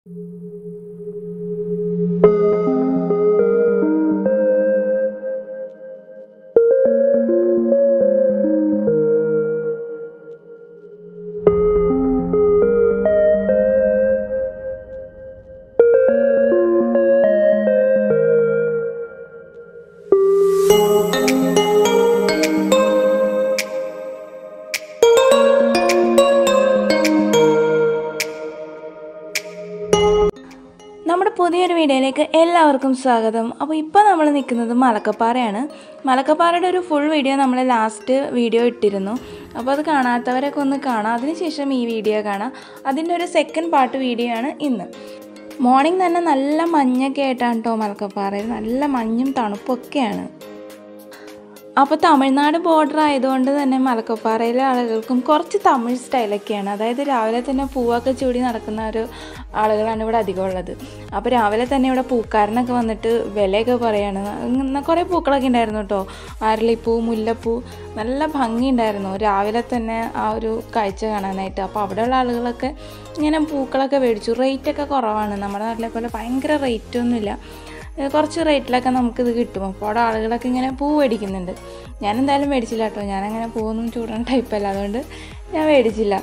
നമ്മുടെ പുതിയൊരു വീഡിയോയിലേക്ക് എല്ലാവർക്കും സ്വാഗതം അപ്പോൾ ഇപ്പോൾ നമ്മൾ നിൽക്കുന്നത് മലക്കപ്പാറയാണ് മലക്കപ്പാറയുടെ ഒരു ഫുൾ വീഡിയോ നമ്മൾ ലാസ്റ്റ് വീഡിയോ ഇട്ടിരുന്നു അപ്പോൾ അത് കാണാത്തവരൊക്കെ ഒന്ന് കാണാം അതിനുശേഷം ഈ വീഡിയോ കാണാം അതിൻ്റെ ഒരു സെക്കൻഡ് പാർട്ട് വീഡിയോ ആണ് ഇന്ന് മോർണിംഗ് തന്നെ നല്ല മഞ്ഞൊക്കെ ആയിട്ടാണ് കേട്ടോ മലക്കപ്പാറയിൽ നല്ല മഞ്ഞും തണുപ്പൊക്കെയാണ് അപ്പോൾ തമിഴ്നാട് ബോർഡർ ആയതുകൊണ്ട് തന്നെ മലക്കപ്പാറയിലെ ആളുകൾക്കും കുറച്ച് തമിഴ് സ്റ്റൈലൊക്കെയാണ് അതായത് രാവിലെ തന്നെ പൂവൊക്കെ ചൂടി നടക്കുന്ന ഒരു ആളുകളാണ് ഇവിടെ അധികം ഉള്ളത് അപ്പോൾ രാവിലെ തന്നെ ഇവിടെ പൂക്കാരനൊക്കെ വന്നിട്ട് വിലയൊക്കെ പറയാണ് ഇങ്ങനെ കുറേ പൂക്കളൊക്കെ ഉണ്ടായിരുന്നു കേട്ടോ അരളിപ്പൂ മുല്ലപ്പൂ നല്ല ഭംഗിയുണ്ടായിരുന്നു രാവിലെ തന്നെ ആ ഒരു കാഴ്ച കാണാനായിട്ട് അപ്പോൾ അവിടെയുള്ള ആളുകളൊക്കെ ഇങ്ങനെ പൂക്കളൊക്കെ മേടിച്ചു റേറ്റൊക്കെ കുറവാണ് നമ്മുടെ നാട്ടിലെ പോലെ ഭയങ്കര റേറ്റൊന്നുമില്ല ഏഹ് കുറച്ച് റേറ്റിലൊക്കെ നമുക്കിത് കിട്ടും അപ്പോൾ അവിടെ ആളുകളൊക്കെ ഇങ്ങനെ പൂ മേടിക്കുന്നുണ്ട് ഞാൻ എന്തായാലും മേടിച്ചില്ല കേട്ടോ ഞാനങ്ങനെ പൂവൊന്നും ചൂടുന്ന ടൈപ്പല്ല അതുകൊണ്ട് ഞാൻ മേടിച്ചില്ല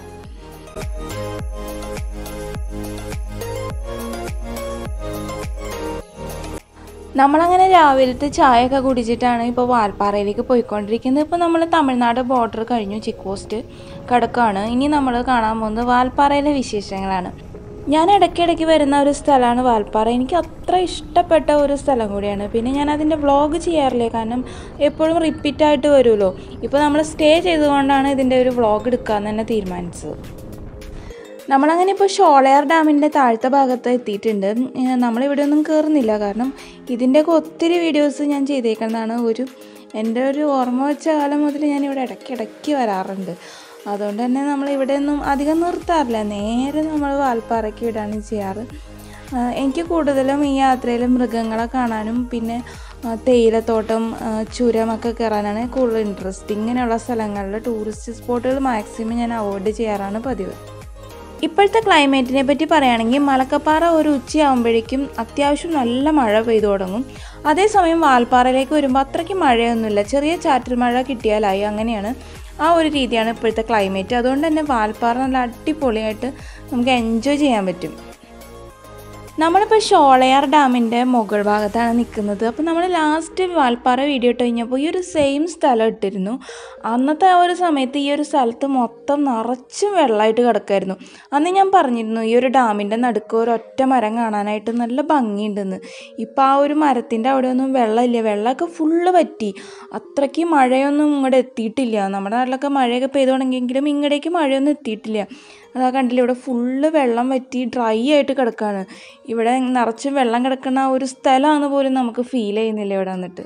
നമ്മളങ്ങനെ രാവിലത്തെ ചായയൊക്കെ കുടിച്ചിട്ടാണ് ഇപ്പോൾ വാൽപ്പാറയിലേക്ക് പോയിക്കൊണ്ടിരിക്കുന്നത് ഇപ്പോൾ നമ്മൾ തമിഴ്നാട് ബോർഡർ കഴിഞ്ഞു ചെക്ക് പോസ്റ്റ് കിടക്കുകയാണ് ഇനി നമ്മൾ കാണാൻ പോകുന്നത് വാൽപ്പാറയിലെ വിശേഷങ്ങളാണ് ഞാൻ ഇടയ്ക്കിടയ്ക്ക് വരുന്ന ഒരു സ്ഥലമാണ് വാൽപ്പാറ എനിക്ക് അത്ര ഇഷ്ടപ്പെട്ട ഒരു സ്ഥലം കൂടിയാണ് പിന്നെ ഞാൻ അതിൻ്റെ വ്ളോഗ് ചെയ്യാറില്ല കാരണം എപ്പോഴും റിപ്പീറ്റ് ആയിട്ട് വരുമല്ലോ ഇപ്പോൾ നമ്മൾ സ്റ്റേ ചെയ്തുകൊണ്ടാണ് ഇതിൻ്റെ ഒരു വ്ളോഗ് എടുക്കാമെന്ന് തന്നെ തീരുമാനിച്ചത് നമ്മളങ്ങനെ ഇപ്പോൾ ഷോളയാർ ഡാമിൻ്റെ താഴത്തെ ഭാഗത്ത് എത്തിയിട്ടുണ്ട് ഏഹ് നമ്മളിവിടെ ഒന്നും കയറുന്നില്ല കാരണം ഇതിൻ്റെയൊക്കെ ഒത്തിരി വീഡിയോസ് ഞാൻ ചെയ്തേക്കുന്നതാണ് ഒരു എൻ്റെ ഒരു ഓർമ്മ വെച്ച കാലം മുതൽ ഞാൻ ഇവിടെ ഇടയ്ക്ക് ഇടയ്ക്ക് വരാറുണ്ട് അതുകൊണ്ട് തന്നെ നമ്മൾ ഇവിടെ ഒന്നും അധികം നിർത്താറില്ല നേരെ നമ്മൾ വാൽപ്പാറയ്ക്ക് വിടാണ് ചെയ്യാറ് ആഹ് എനിക്ക് കൂടുതലും ഈ യാത്രയിൽ മൃഗങ്ങളെ കാണാനും പിന്നെ ആഹ് തേയിലത്തോട്ടം ആഹ് ചുരമൊക്കെ കയറാനാണ് കൂടുതൽ ഇൻട്രസ്റ്റ് ഇങ്ങനെയുള്ള സ്ഥലങ്ങളിൽ ടൂറിസ്റ്റ് സ്പോട്ടുകൾ മാക്സിമം ഞാൻ അവോയ്ഡ് ചെയ്യാറാണ് പതിവ് ഇപ്പോഴത്തെ ക്ലൈമറ്റിനെ പറ്റി പറയുകയാണെങ്കിൽ മലക്കപ്പാറ ഒരു ഉച്ചയാകുമ്പോഴേക്കും അത്യാവശ്യം നല്ല മഴ പെയ്തു തുടങ്ങും അതേസമയം വാൽപ്പാറയിലേക്ക് വരുമ്പോൾ അത്രയ്ക്ക് മഴയൊന്നുമില്ല ചെറിയ ചാറ്റൽ മഴ കിട്ടിയാലായി അങ്ങനെയാണ് ആ ഒരു രീതിയാണ് ഇപ്പോഴത്തെ ക്ലൈമറ്റ് അതുകൊണ്ട് തന്നെ വാൽപ്പാറ നല്ല അടിപൊളിയായിട്ട് നമുക്ക് എൻജോയ് ചെയ്യാൻ പറ്റും നമ്മളിപ്പോൾ ഷോളയാർ ഡാമിൻ്റെ മുകൾ ഭാഗത്താണ് നിൽക്കുന്നത് അപ്പോൾ നമ്മൾ ലാസ്റ്റ് വാൽപ്പാറ വീഡിയോ ഇട്ട് കഴിഞ്ഞപ്പോൾ ഈ ഒരു സെയിം സ്ഥലം ഇട്ടിരുന്നു അന്നത്തെ ആ ഒരു സമയത്ത് ഈ ഒരു സ്ഥലത്ത് മൊത്തം നിറച്ചും വെള്ളമായിട്ട് കിടക്കായിരുന്നു അന്ന് ഞാൻ പറഞ്ഞിരുന്നു ഈ ഒരു ഡാമിൻ്റെ നടുക്ക് ഒരു ഒറ്റ മരം കാണാനായിട്ട് നല്ല ഭംഗിയുണ്ടെന്ന് ഇപ്പോൾ ആ ഒരു മരത്തിൻ്റെ അവിടെ ഒന്നും വെള്ളമില്ല വെള്ളമൊക്കെ ഫുള്ള് പറ്റി അത്രയ്ക്ക് മഴയൊന്നും ഇങ്ങോട്ട് എത്തിയിട്ടില്ല നമ്മുടെ നാട്ടിലൊക്കെ മഴയൊക്കെ പെയ്തു തുടങ്ങിയെങ്കിലും ഇങ്ങടേക്ക് മഴയൊന്നും എത്തിയിട്ടില്ല അതാ കണ്ടില്ല ഇവിടെ ഫുള്ള് വെള്ളം വറ്റി ഡ്രൈ ആയിട്ട് കിടക്കുകയാണ് ഇവിടെ നിറച്ചും വെള്ളം കിടക്കുന്ന ആ ഒരു സ്ഥലമാണെന്ന് പോലും നമുക്ക് ഫീൽ ചെയ്യുന്നില്ല ഇവിടെ വന്നിട്ട്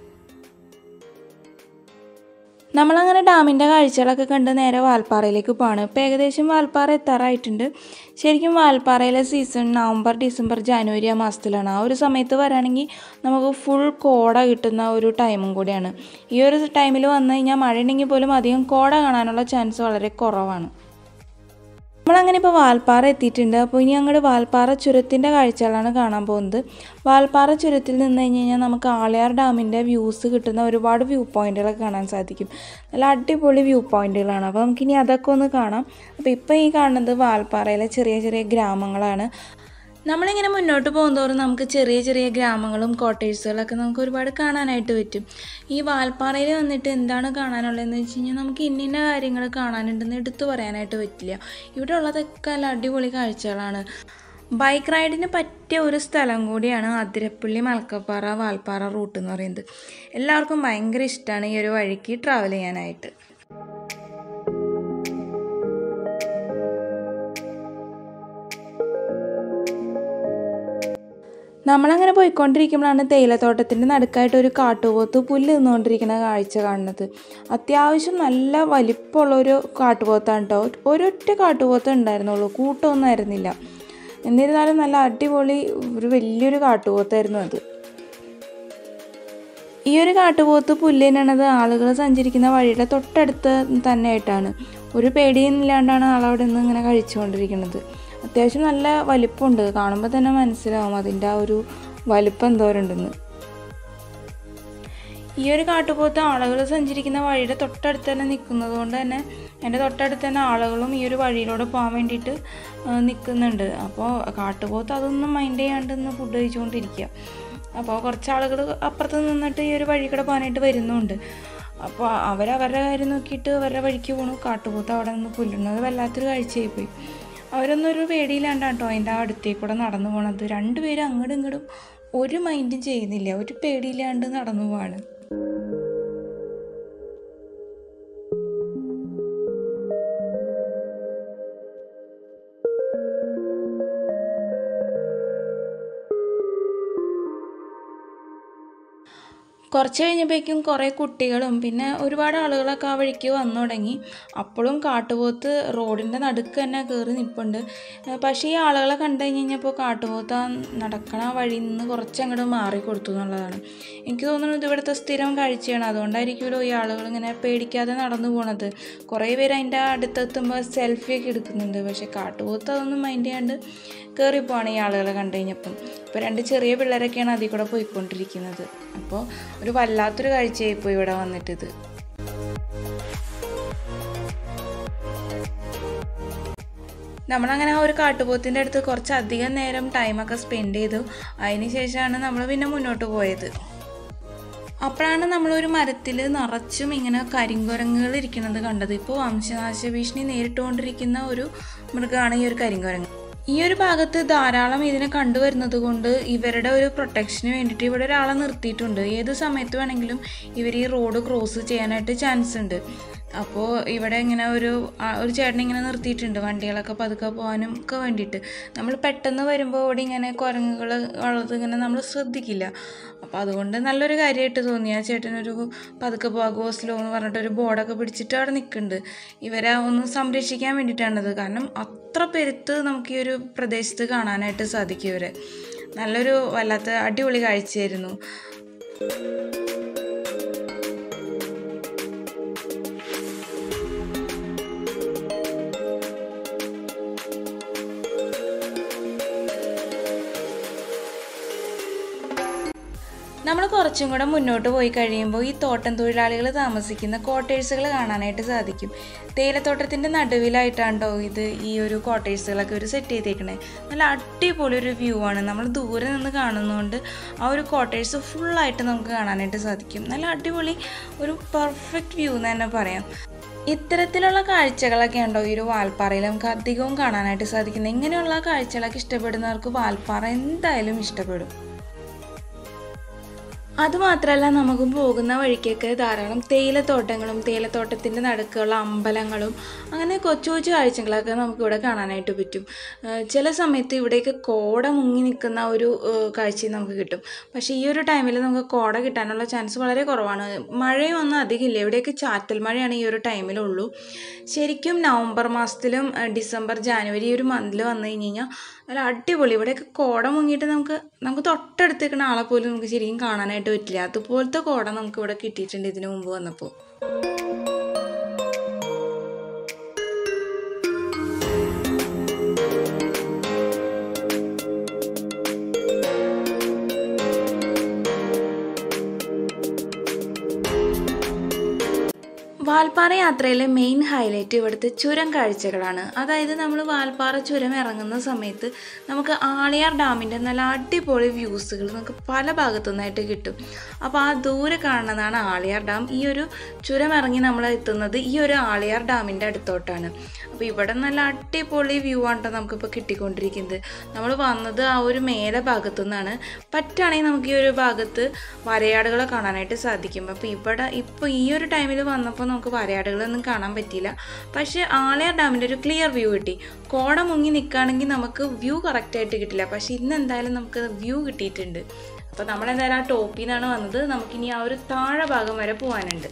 നമ്മളങ്ങനെ ഡാമിൻ്റെ കാഴ്ചകളൊക്കെ കണ്ട് നേരെ വാൽപ്പാറയിലേക്ക് പോവാണ് ഇപ്പോൾ ഏകദേശം വാൽപ്പാറ എത്താറായിട്ടുണ്ട് ശരിക്കും വാൽപ്പാറയിലെ സീസൺ നവംബർ ഡിസംബർ ജനുവരി ആ മാസത്തിലാണ് ആ ഒരു സമയത്ത് വരാണെങ്കിൽ നമുക്ക് ഫുൾ കോട കിട്ടുന്ന ഒരു ടൈമും കൂടിയാണ് ഈ ഒരു ടൈമിൽ വന്നു കഴിഞ്ഞാൽ മഴ ഉണ്ടെങ്കിൽ പോലും അധികം കോട കാണാനുള്ള ചാൻസ് വളരെ കുറവാണ് നമ്മളങ്ങനെ ഇപ്പോൾ വാൽപ്പാറ എത്തിയിട്ടുണ്ട് അപ്പോൾ ഇനി അങ്ങോട്ട് വാൽപ്പാറ ചുരത്തിൻ്റെ കാഴ്ചകളാണ് കാണാൻ പോകുന്നത് വാൽപ്പാറ ചുരത്തിൽ നിന്ന് കഴിഞ്ഞ് കഴിഞ്ഞാൽ നമുക്ക് ആളിയാർ ഡാമിൻ്റെ വ്യൂസ് കിട്ടുന്ന ഒരുപാട് വ്യൂ പോയിന്റുകളൊക്കെ കാണാൻ സാധിക്കും നല്ല അടിപൊളി വ്യൂ പോയിന്റുകളാണ് അപ്പോൾ നമുക്കിനി അതൊക്കെ ഒന്ന് കാണാം അപ്പോൾ ഇപ്പോൾ ഈ കാണുന്നത് വാൽപ്പാറയിലെ ചെറിയ ചെറിയ ഗ്രാമങ്ങളാണ് നമ്മളിങ്ങനെ മുന്നോട്ട് പോകുന്തോറും നമുക്ക് ചെറിയ ചെറിയ ഗ്രാമങ്ങളും കോട്ടേഴ്സുകളൊക്കെ നമുക്ക് ഒരുപാട് കാണാനായിട്ട് പറ്റും ഈ വാൽപ്പാറയിൽ വന്നിട്ട് എന്താണ് കാണാനുള്ളതെന്ന് വെച്ച് കഴിഞ്ഞാൽ നമുക്ക് ഇന്ന ഇന്ന കാര്യങ്ങൾ കാണാനുണ്ടെന്ന് എടുത്തു പറയാനായിട്ട് പറ്റില്ല ഇവിടെ ഉള്ളതൊക്കെ നല്ല അടിപൊളി കാഴ്ചകളാണ് ബൈക്ക് റൈഡിന് പറ്റിയ ഒരു സ്ഥലം കൂടിയാണ് അതിരപ്പള്ളി മലക്കപ്പാറ വാൽപ്പാറ റൂട്ട് എന്ന് പറയുന്നത് എല്ലാവർക്കും ഭയങ്കര ഇഷ്ടമാണ് ഈ ഒരു വഴിക്ക് ട്രാവൽ ചെയ്യാനായിട്ട് നമ്മളങ്ങനെ പോയിക്കൊണ്ടിരിക്കുമ്പോഴാണ് തേയിലത്തോട്ടത്തിൻ്റെ നടുക്കായിട്ട് ഒരു കാട്ടുപോത്ത് പുല്ല് നിന്നുകൊണ്ടിരിക്കുന്ന കാഴ്ച കാണുന്നത് അത്യാവശ്യം നല്ല വലിപ്പമുള്ള ഒരു കാട്ടുപോത്താണ് കേട്ടോ ഒരൊറ്റ കാട്ടുപോത്ത് ഉണ്ടായിരുന്നുള്ളൂ കൂട്ടമൊന്നും ആയിരുന്നില്ല എന്നിരുന്നാലും നല്ല അടിപൊളി ഒരു വലിയൊരു കാട്ടുപോത്തായിരുന്നു അത് ഈ ഒരു കാട്ടുപോത്ത് പുല്ല് തിന്നണത് ആളുകൾ സഞ്ചരിക്കുന്ന വഴിയുടെ തൊട്ടടുത്ത് തന്നെ ആയിട്ടാണ് ഒരു പേടിയും ഇല്ലാണ്ടാണ് ആളവിടെ നിന്ന് ഇങ്ങനെ കഴിച്ചുകൊണ്ടിരിക്കുന്നത് അത്യാവശ്യം നല്ല വലിപ്പമുണ്ട് കാണുമ്പോൾ തന്നെ മനസ്സിലാവും അതിൻ്റെ ആ ഒരു വലിപ്പം എന്തോരുണ്ടെന്ന് ഈ ഒരു കാട്ടുപോത്ത് ആളുകൾ സഞ്ചരിക്കുന്ന വഴിയുടെ തൊട്ടടുത്ത് തന്നെ നിൽക്കുന്നത് കൊണ്ട് തന്നെ എൻ്റെ തൊട്ടടുത്ത് തന്നെ ആളുകളും ഈ ഒരു വഴിയിലൂടെ പോകാൻ വേണ്ടിയിട്ട് നിൽക്കുന്നുണ്ട് അപ്പോൾ കാട്ടുപോത്ത് അതൊന്നും മൈൻഡ് ചെയ്യാണ്ട് ഇന്ന് ഫുഡ് കഴിച്ചുകൊണ്ടിരിക്കുക അപ്പോൾ കുറച്ച് ആളുകൾ അപ്പുറത്ത് നിന്നിട്ട് ഈ ഒരു വഴി കൂടെ പോകാനായിട്ട് വരുന്നുണ്ട് അപ്പോൾ അവരവരുടെ കാര്യം നോക്കിയിട്ട് അവരുടെ വഴിക്ക് പോണു കാട്ടുപോത്ത് അവിടെ നിന്ന് പുല്ലുന്നത് വല്ലാത്തൊരു കാഴ്ചയായി പോയി അവരൊന്നും ഒരു പേടിയില്ലാണ്ടാണ് കേട്ടോ അതിൻ്റെ അടുത്തേക്ക് കൂടെ നടന്നു പോണത് രണ്ടുപേരും അങ്ങോട്ടും ഇങ്ങോട്ടും ഒരു മൈൻഡും ചെയ്യുന്നില്ല ഒരു പേടിയില്ലാണ്ട് നടന്നു പോവാണ് കുറച്ച് കഴിഞ്ഞപ്പോഴേക്കും കുറേ കുട്ടികളും പിന്നെ ഒരുപാട് ആളുകളൊക്കെ ആ വഴിക്ക് വന്നു തുടങ്ങി അപ്പോഴും കാട്ടുപോത്ത് റോഡിൻ്റെ നടുക്ക് തന്നെ കയറി നിൽപ്പുണ്ട് പക്ഷേ ഈ ആളുകളെ കണ്ടു കഴിഞ്ഞ് കഴിഞ്ഞപ്പോൾ കാട്ടുപോത്ത് ആ നടക്കണ വഴിയിൽ നിന്ന് കുറച്ച് അങ്ങോട്ട് മാറി കൊടുത്തു എന്നുള്ളതാണ് എനിക്ക് തോന്നുന്നു ഇത് ഇവിടുത്തെ സ്ഥിരം കാഴ്ചയാണ് അതുകൊണ്ടായിരിക്കുമല്ലോ ഈ ആളുകൾ ഇങ്ങനെ പേടിക്കാതെ നടന്നു പോണത് കുറേ പേര് അതിൻ്റെ അടുത്തെത്തുമ്പോൾ സെൽഫിയൊക്കെ എടുക്കുന്നുണ്ട് പക്ഷേ കാട്ടുപോത്ത് അതൊന്നും മൈൻഡ് ചെയ്യാണ്ട് കയറിപ്പോവാണ് ഈ ആളുകളെ കണ്ടു കഴിഞ്ഞപ്പം ഇപ്പോൾ രണ്ട് ചെറിയ പിള്ളേരൊക്കെയാണ് അതിൽ കൂടെ പോയിക്കൊണ്ടിരിക്കുന്നത് അപ്പോൾ ഒരു വല്ലാത്തൊരു കാഴ്ചയായിപ്പോയി ഇവിടെ വന്നിട്ടിത് നമ്മളങ്ങനെ ആ ഒരു കാട്ടുപോത്തിൻ്റെ അടുത്ത് കുറച്ച് അധികം നേരം ടൈമൊക്കെ സ്പെൻഡ് ചെയ്തു അതിന് ശേഷമാണ് നമ്മൾ പിന്നെ മുന്നോട്ട് പോയത് അപ്പോഴാണ് നമ്മളൊരു മരത്തിൽ നിറച്ചും ഇങ്ങനെ കരിങ്കുരങ്ങുകൾ ഇരിക്കുന്നത് കണ്ടത് ഇപ്പോൾ വംശനാശ ഭീഷണി നേരിട്ടുകൊണ്ടിരിക്കുന്ന ഒരു മൃഗമാണ് ഈ ഒരു കരിങ്കുരങ്ങ് ഈ ഒരു ഭാഗത്ത് ധാരാളം ഇതിനെ കണ്ടുവരുന്നത് കൊണ്ട് ഇവരുടെ ഒരു പ്രൊട്ടക്ഷന് വേണ്ടിയിട്ട് ഇവിടെ ഒരാളെ നിർത്തിയിട്ടുണ്ട് ഏത് സമയത്ത് വേണമെങ്കിലും ഇവർ ഈ റോഡ് ക്രോസ് ചെയ്യാനായിട്ട് ചാൻസ് ഉണ്ട് അപ്പോൾ ഇവിടെ ഇങ്ങനെ ഒരു ഒരു ചേട്ടൻ ഇങ്ങനെ നിർത്തിയിട്ടുണ്ട് വണ്ടികളൊക്കെ പതുക്കെ പോകാനും ഒക്കെ വേണ്ടിയിട്ട് നമ്മൾ പെട്ടെന്ന് വരുമ്പോൾ ഇവിടെ ഇങ്ങനെ കുരങ്ങുകൾ ഉള്ളത് ഇങ്ങനെ നമ്മൾ ശ്രദ്ധിക്കില്ല അപ്പോൾ അതുകൊണ്ട് നല്ലൊരു കാര്യമായിട്ട് തോന്നി ആ ചേട്ടനൊരു പതുക്കെ പോകുമോ സ്ലോ എന്ന് പറഞ്ഞിട്ട് ഒരു ബോർഡൊക്കെ പിടിച്ചിട്ട് അവിടെ നിൽക്കുന്നുണ്ട് ഇവരെ ഒന്ന് സംരക്ഷിക്കാൻ വേണ്ടിയിട്ടാണത് കാരണം അത്ര പെരുത്ത് നമുക്ക് ഈ ഒരു പ്രദേശത്ത് കാണാനായിട്ട് സാധിക്കും ഇവരെ നല്ലൊരു വല്ലാത്ത അടിപൊളി കാഴ്ചയായിരുന്നു നമ്മൾ കുറച്ചും കൂടെ മുന്നോട്ട് പോയി കഴിയുമ്പോൾ ഈ തോട്ടം തൊഴിലാളികൾ താമസിക്കുന്ന ക്വാർട്ടേഴ്സുകൾ കാണാനായിട്ട് സാധിക്കും തേയിലത്തോട്ടത്തിൻ്റെ നടുവിലായിട്ടാണ്ടോ ഇത് ഈ ഒരു ക്വാർട്ടേഴ്സുകളൊക്കെ ഒരു സെറ്റ് ചെയ്തേക്കണേ നല്ല അടിപൊളി ഒരു വ്യൂ ആണ് നമ്മൾ ദൂരെ നിന്ന് കാണുന്നതുകൊണ്ട് ആ ഒരു ക്വാർട്ടേഴ്സ് ഫുള്ളായിട്ട് നമുക്ക് കാണാനായിട്ട് സാധിക്കും നല്ല അടിപൊളി ഒരു പെർഫെക്റ്റ് വ്യൂ എന്ന് തന്നെ പറയാം ഇത്തരത്തിലുള്ള കാഴ്ചകളൊക്കെ ഉണ്ടോ ഈ ഒരു വാൽപ്പാറയിൽ നമുക്ക് അധികവും കാണാനായിട്ട് സാധിക്കുന്നത് ഇങ്ങനെയുള്ള കാഴ്ചകളൊക്കെ ഇഷ്ടപ്പെടുന്നവർക്ക് വാൽപ്പാറ എന്തായാലും ഇഷ്ടപ്പെടും അതുമാത്രമല്ല നമുക്ക് പോകുന്ന വഴിക്കൊക്കെ ധാരാളം തേയിലത്തോട്ടങ്ങളും തേയിലത്തോട്ടത്തിൻ്റെ നടുക്കുള്ള അമ്പലങ്ങളും അങ്ങനെ കൊച്ചു കൊച്ചു കാഴ്ചകളൊക്കെ നമുക്കിവിടെ കാണാനായിട്ട് പറ്റും ചില സമയത്ത് ഇവിടേക്ക് കോട മുങ്ങി നിൽക്കുന്ന ഒരു കാഴ്ചയും നമുക്ക് കിട്ടും പക്ഷേ ഈ ഒരു ടൈമിൽ നമുക്ക് കോട കിട്ടാനുള്ള ചാൻസ് വളരെ കുറവാണ് മഴയും ഒന്നും അധികമില്ല ഇവിടെയൊക്കെ ചാറ്റൽ മഴയാണ് ഈ ഒരു ടൈമിലുള്ളൂ ശരിക്കും നവംബർ മാസത്തിലും ഡിസംബർ ജാനുവരി ഈ ഒരു മന്തിൽ വന്നു കഴിഞ്ഞ് കഴിഞ്ഞാൽ നല്ല അടിപൊളി ഇവിടെയൊക്കെ കോട മുങ്ങിയിട്ട് നമുക്ക് നമുക്ക് തൊട്ടടുത്ത് നിൽക്കുന്ന ആളെ പോലും നമുക്ക് ശരിക്കും കാണാനായിട്ട് പറ്റില്ല അതുപോലത്തെ കോട നമുക്ക് ഇവിടെ കിട്ടിയിട്ടുണ്ട് ഇതിനു മുമ്പ് വന്നപ്പോൾ വാൽപ്പാറ യാത്രയിലെ മെയിൻ ഹൈലൈറ്റ് ഇവിടുത്തെ ചുരം കാഴ്ചകളാണ് അതായത് നമ്മൾ വാൽപ്പാറ ചുരം ഇറങ്ങുന്ന സമയത്ത് നമുക്ക് ആളിയാർ ഡാമിൻ്റെ നല്ല അടിപൊളി വ്യൂസുകൾ നമുക്ക് പല ഭാഗത്തു നിന്നായിട്ട് കിട്ടും അപ്പോൾ ആ ദൂരെ കാണുന്നതാണ് ആളിയാർ ഡാം ഈ ഒരു ചുരം ഇറങ്ങി നമ്മൾ എത്തുന്നത് ഈ ഒരു ആളിയാർ ഡാമിൻ്റെ അടുത്തോട്ടാണ് അപ്പോൾ ഇവിടെ നല്ല അടിപൊളി വ്യൂ ആണ് കേട്ടോ നമുക്കിപ്പോൾ കിട്ടിക്കൊണ്ടിരിക്കുന്നത് നമ്മൾ വന്നത് ആ ഒരു മേലെ ഭാഗത്തു നിന്നാണ് പറ്റുകയാണെങ്കിൽ നമുക്ക് ഈ ഒരു ഭാഗത്ത് വരയാടുകളെ കാണാനായിട്ട് സാധിക്കും അപ്പോൾ ഇവിടെ ഇപ്പോൾ ഈ ഒരു ടൈമിൽ വന്നപ്പോൾ നമുക്ക് വരയാടുകളൊന്നും കാണാൻ പറ്റിയില്ല പക്ഷേ ആളയാർ ഡാമിൻ്റെ ഒരു ക്ലിയർ വ്യൂ കിട്ടി കോട മുങ്ങി നിൽക്കുകയാണെങ്കിൽ നമുക്ക് വ്യൂ കറക്റ്റായിട്ട് കിട്ടില്ല പക്ഷേ ഇന്ന് എന്തായാലും നമുക്ക് വ്യൂ കിട്ടിയിട്ടുണ്ട് അപ്പോൾ നമ്മളെന്തായാലും ആ ടോപ്പിൽ നിന്നാണ് വന്നത് നമുക്കിനി ആ ഒരു താഴെ ഭാഗം വരെ പോകാനുണ്ട്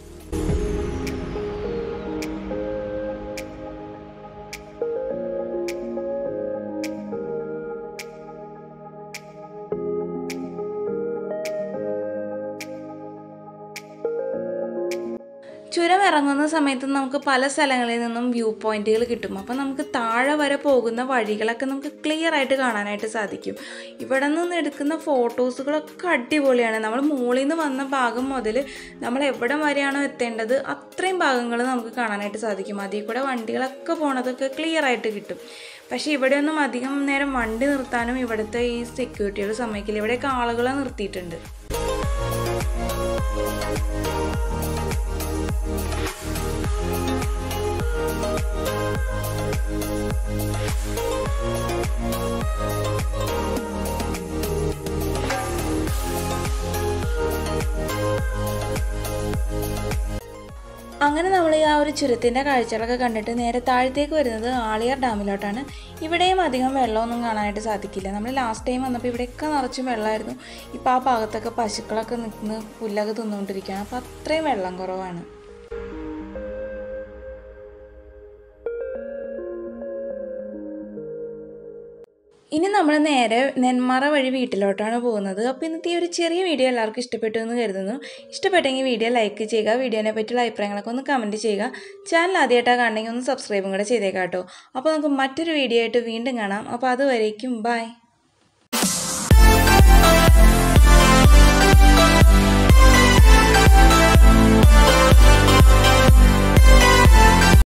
ചുരം ഇറങ്ങുന്ന സമയത്ത് നമുക്ക് പല സ്ഥലങ്ങളിൽ നിന്നും വ്യൂ പോയിന്റുകൾ കിട്ടും അപ്പോൾ നമുക്ക് താഴെ വരെ പോകുന്ന വഴികളൊക്കെ നമുക്ക് ക്ലിയർ ആയിട്ട് കാണാനായിട്ട് സാധിക്കും ഇവിടെ നിന്ന് എടുക്കുന്ന ഫോട്ടോസുകളൊക്കെ അടിപൊളിയാണ് നമ്മൾ മുകളിൽ നിന്ന് വന്ന ഭാഗം മുതൽ നമ്മൾ എവിടം വരെയാണോ എത്തേണ്ടത് അത്രയും ഭാഗങ്ങൾ നമുക്ക് കാണാനായിട്ട് സാധിക്കും അതിൽ കൂടെ വണ്ടികളൊക്കെ പോണതൊക്കെ ക്ലിയർ ആയിട്ട് കിട്ടും പക്ഷേ ഇവിടെയൊന്നും അധികം നേരം വണ്ടി നിർത്താനും ഇവിടുത്തെ ഈ സെക്യൂരിറ്റികൾ സമ്മതിക്കില്ല ഇവിടെയൊക്കെ ആളുകളെ നിർത്തിയിട്ടുണ്ട് അങ്ങനെ നമ്മൾ ഈ ആ ഒരു ചുരത്തിൻ്റെ കാഴ്ചകളൊക്കെ കണ്ടിട്ട് നേരെ താഴത്തേക്ക് വരുന്നത് ആളിയാർ ഡാമിലോട്ടാണ് ഇവിടെയും അധികം വെള്ളമൊന്നും കാണാനായിട്ട് സാധിക്കില്ല നമ്മൾ ലാസ്റ്റ് ടൈം വന്നപ്പോൾ ഇവിടെയൊക്കെ നിറച്ചും വെള്ളമായിരുന്നു ഇപ്പോൾ ആ ഭാഗത്തൊക്കെ പശുക്കളൊക്കെ നിൽന്ന് പുല്ലൊക്കെ തിന്നുകൊണ്ടിരിക്കുകയാണ് അപ്പോൾ അത്രയും വെള്ളം കുറവാണ് ഇനി നമ്മൾ നേരെ നെന്മാറ വഴി വീട്ടിലോട്ടാണ് പോകുന്നത് അപ്പോൾ ഇന്നത്തെ ഈ ഒരു ചെറിയ വീഡിയോ എല്ലാവർക്കും ഇഷ്ടപ്പെട്ടു എന്ന് കരുതുന്നു ഇഷ്ടപ്പെട്ടെങ്കിൽ വീഡിയോ ലൈക്ക് ചെയ്യുക വീഡിയോനെ പറ്റിയുള്ള അഭിപ്രായങ്ങളൊക്കെ ഒന്ന് കമൻറ്റ് ചെയ്യുക ചാനൽ ആദ്യമായിട്ടാണ് കാണണമെങ്കിൽ ഒന്ന് സബ്സ്ക്രൈബും കൂടെ ചെയ്തേക്കാം കേട്ടോ അപ്പോൾ നമുക്ക് മറ്റൊരു വീഡിയോ ആയിട്ട് വീണ്ടും കാണാം അപ്പോൾ അതുവരേക്കും ബൈ